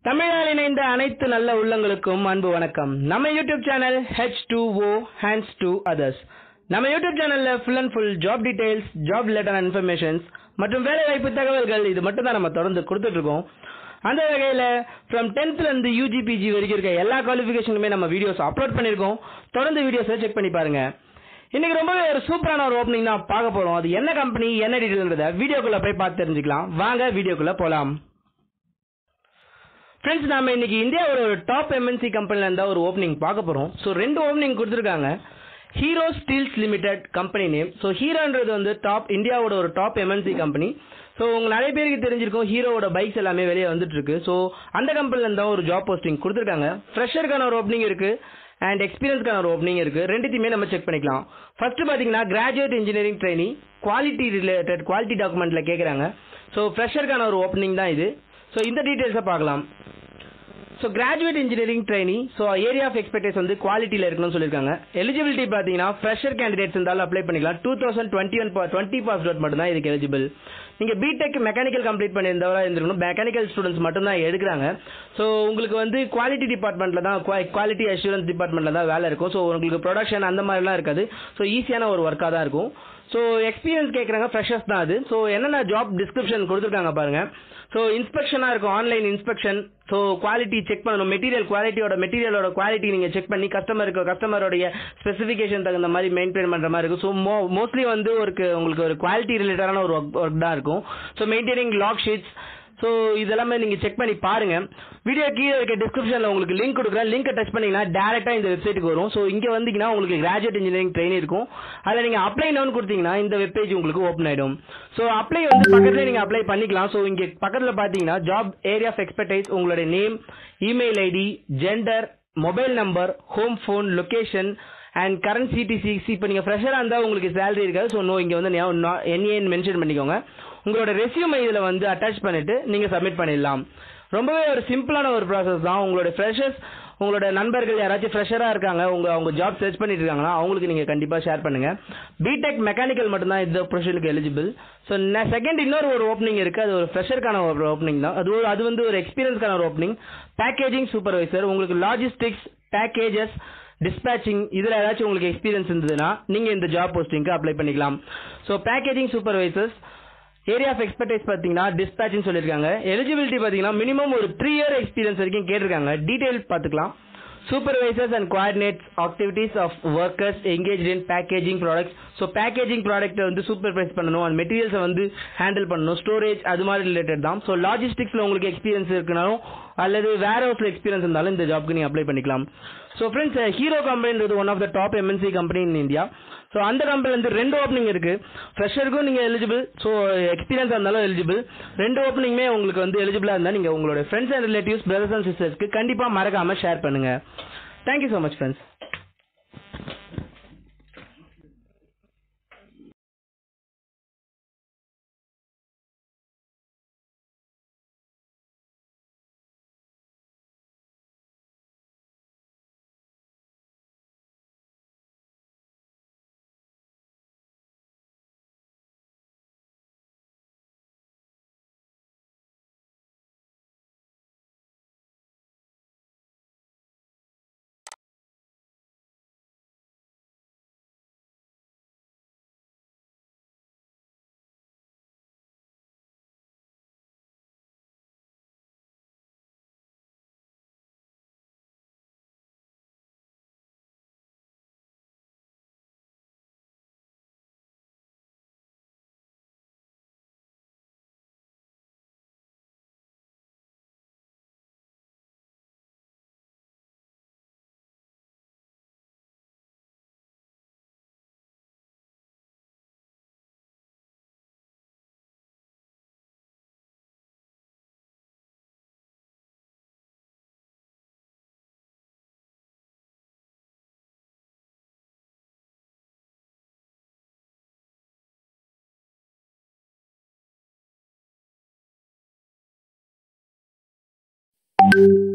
தமிழால் இணைந்த அனைத்து நல்ல உள்ளங்களுக்கும் அன்பு வணக்கம் நம்ம YouTube channel H two O hands to others நம்ம யூடியூப் சேனல்ல full and full job details job related informations மற்றும் வேலை வாய்ப்பு தகவல்கள் இது மட்டும் தான் நம்ம தொடர்ந்து கொடுத்துட்டு இருக்கோம் அந்த வகையில ஃப்ரம் டென்த்ல இருந்து யூஜிபிஜி வரைக்கும் இருக்க எல்லா குவாலிஃபிகேஷனுமே நம்ம வீடியோஸ் அப்லோட் பண்ணிருக்கோம் தொடர்ந்து வீடியோஸை செக் பண்ணி பாருங்க இன்னைக்கு ரொம்பவே ஒரு சூப்பரான ஒரு ஓப்பனிங் தான் பார்க்க போறோம் அது என்ன கம்பெனி என்ன டீடைல்ன்றத வீடியோக்குள்ள போய் பார்த்து தெரிஞ்சுக்கலாம் வாங்க வீடியோக்குள்ள போலாம் ஃப்ரெண்ட்ஸ் நாம இன்னைக்கு இந்தியாவோட ஒரு டாப் எம்என்சி கம்பெனில இருந்தா ஒரு ஓப்பனிங் பார்க்க போறோம் ஸோ ரெண்டு ஓப்பனிங் கொடுத்துருக்காங்க Hero Steels limited company name so ஹீரோன்றது வந்து டாப் இந்தியாவோட ஒரு டாப் எம்என்சி கம்பெனி ஸோ உங்க நிறைய பேருக்கு தெரிஞ்சிருக்கும் ஹீரோவோட பைக்ஸ் எல்லாமே வெளியே வந்துட்டு இருக்கு ஸோ அந்த கம்பெனில இருந்தா ஒரு ஜாப் போஸ்டிங் கொடுத்துருக்காங்க ஃப்ரெஷருக்கான ஒரு ஓப்பனிங் இருக்கு அண்ட் எக்ஸ்பீரியன்ஸ்க்கான ஒரு ஓப்பனிங் இருக்கு ரெண்டுத்தையுமே நம்ம செக் பண்ணிக்கலாம் ஃபர்ஸ்ட் பாத்தீங்கன்னா graduate engineering training quality related quality டாக்குமெண்ட்ல கேட்குறாங்க ஸோ ஃப்ரெஷருக்கான ஒரு ஓப்பனிங் தான் இது ஸோ இந்த டீட்டெயில்ஸை பார்க்கலாம் so graduate engineering training so area of expectation வந்து குவாலிட்டியில் இருக்கணும்னு சொல்லியிருக்காங்க எலிஜிபிலிட்டி பார்த்தீங்கன்னா ஃப்ரெஷர் கேண்டிடேட்ஸ் இருந்தாலும் அப்ளை பண்ணிக்கலாம் two thousand twenty one twenty pass out மட்டும் தான் இதுக்கு எலிஜிபிள் நீங்கள் பிடெக் மெக்கானிக்கல் கம்ப்ளீட் பண்ணியிருந்தவரா இருந்திருக்கணும் மெக்கானிக்கல் ஸ்டூடெண்ட்ஸ் மட்டும் தான் எடுக்கிறாங்க ஸோ உங்களுக்கு வந்து குவாலிட்டி டிபார்ட்மெண்ட்டில் தான் குவாலிட்டி அஷூரன்ஸ் டிபார்ட்மெண்ட்டில் தான் வேலை இருக்கும் ஸோ உங்களுக்கு ப்ரொடக்ஷன் அந்த மாதிரிலாம் இருக்காது ஸோ ஈஸியான ஒரு ஒர்க்காக தான் இருக்கும் ஸோ எக்ஸ்பீரியன்ஸ் கேட்குறாங்க ஃப்ரெஷர்ஸ் தான் அது ஸோ என்னென்ன ஜாப் டிஸ்கிரிப்ஷன் கொடுத்துருக்காங்க பாருங்க ஸோ இன்ஸ்பெக்ஷனாக இருக்கும் online inspection so quality check பண்ணணும் மெட்டீரியல் குவாலிட்டியோட மெட்டீரியலோட குவாலிட்டி நீங்கள் செக் பண்ணி கஸ்டமருக்கு கஸ்டமருடைய ஸ்பெசிஃபிகேஷன் தகுந்த மாதிரி மெயின்டைன் பண்ணுற மாதிரி இருக்கும் ஸோ மோ மோஸ்ட்லி வந்து ஒரு உங்களுக்கு ஒரு குவாலிட்டி ரிலேட்டடான ஒரு ஒர்க் ஒர்க் தான் இருக்கும் so maintaining log sheets so இதெல்லாமே நீங்கள் செக் பண்ணி பாருங்க வீடியோ கீழே இருக்க டிஸ்கிரிப்ஷனில் உங்களுக்கு லிங்க் கொடுக்குறேன் லிங்கை டச் பண்ணீங்கன்னா டேரெக்டாக இந்த வெப்சைட்டுக்கு வரும் ஸோ இங்கே வந்தீங்கன்னா உங்களுக்கு கிராஜுவேட் இன்ஜினியரிங் ட்ரெயின் இருக்கும் அதில் நீங்கள் அப்ளை நவுன் கொடுத்தீங்கன்னா இந்த வெப்பேஜ் உங்களுக்கு ஓப்பன் ஆகிடும் ஸோ அப்ளை வந்து பக்கத்தில் நீங்கள் அப்ளை பண்ணிக்கலாம் ஸோ இங்கே பக்கத்தில் பார்த்தீங்கன்னா ஜாப் ஏரியா ஆஃப் எக்ஸ்பர்டைஸ் உங்களுடைய name email ID gender mobile number home phone location and current CTC இப்போ நீங்கள் ஃப்ரெஷராக இருந்தால் உங்களுக்கு சேலரி இருக்காது ஸோ நோ இங்கே வந்து என்ஏன்னு மென்ஷன் பண்ணிக்கோங்க உங்களோட ரெசியூமை இதில் வந்து அட்டாச் பண்ணிட்டு நீங்கள் சப்மிட் பண்ணிடலாம் ரொம்பவே ஒரு சிம்பிளான ஒரு ப்ராசஸ் தான் உங்களோட ஃப்ரெஷர்ஸ் உங்களோட நண்பர்கள் யாராச்சும் ஃப்ரெஷராக இருக்காங்க உங்க அவங்க ஜாப் சர்ச் பண்ணிட்டு இருக்காங்கன்னா அவங்களுக்கு நீங்கள் கண்டிப்பாக ஷேர் பண்ணுங்க பிடெக் மெக்கானிக்கல் மட்டும்தான் இந்த ப்ரொஃபஷனுக்கு எலிஜிபிள் ஸோ செகண்ட் இன்னொரு ஒரு ஓப்பனிங் இருக்கு அது ஒரு ஃப்ரெஷருக்கான ஒரு ஓப்பனிங் தான் அது ஒரு அது வந்து ஒரு எக்ஸ்பீரியன்ஸ்க்கான ஒரு ஓப்பனிங் பேக்கேஜிங் சூப்பர்வைசர் உங்களுக்கு லாஜிஸ்டிக்ஸ் பேக்கேஜஸ் டிஸ்பேச்சிங் இதில் ஏதாச்சும் உங்களுக்கு எக்ஸ்பீரியன்ஸ் இருந்ததுன்னா நீங்கள் இந்த ஜாப் போஸ்டிங்க்கு அப்ளை பண்ணிக்கலாம் so packaging supervisors area of expertise பார்த்தீங்கன்னா டிஸ்பேட்ச்னு சொல்லியிருக்காங்க எலிஜிபிலிட்டி பார்த்தீங்கன்னா மினிமம் ஒரு த்ரீ இயர் எக்ஸ்பீரியன்ஸ் வரைக்கும் கேட்டிருக்காங்க டீடைல் பார்த்துக்கலாம் supervisors and coordinates activities of workers engage in packaging products so packaging ப்ராடக்ட்டை வந்து சூப்பர்வைஸ் பண்ணணும் அந்த மெட்டீரியல்ஸை வந்து ஹேண்டில் பண்ணணும் ஸ்டோரேஜ் அது மாதிரி ரிலேட்டட் தான் ஸோ லாஜிஸ்டிக்ஸில் உங்களுக்கு எக்ஸ்பீரியன்ஸ் இருக்குனாலும் அல்லது வேற ஹவுஸில் எக்ஸ்பீரியன்ஸ் இருந்தாலும் இந்த ஜாப்க்கு நீங்கள் அப்ளை பண்ணிக்கலாம் ஸோ ஃப்ரெண்ட்ஸ் ஹீரோ கம்பெனின்றது one of the top MNC company in India so அந்த கம்பெனில இருந்து ரெண்டு ஓப்பனிங் இருக்கு ஃப்ரெஷருக்கும் நீங்க எலிஜிபிள் ஸோ எக்ஸ்பீரியன்ஸ் இருந்தாலும் எலிஜிபிள் ரெண்டு ஓப்பனிங்குமே உங்களுக்கு வந்து எலிஜிபிளா இருந்தா நீங்க உங்களோட friends and relatives brothers and சிஸ்டர்ஸ்க்கு கண்டிப்பா மறக்காம ஷேர் பண்ணுங்க thank you so much friends you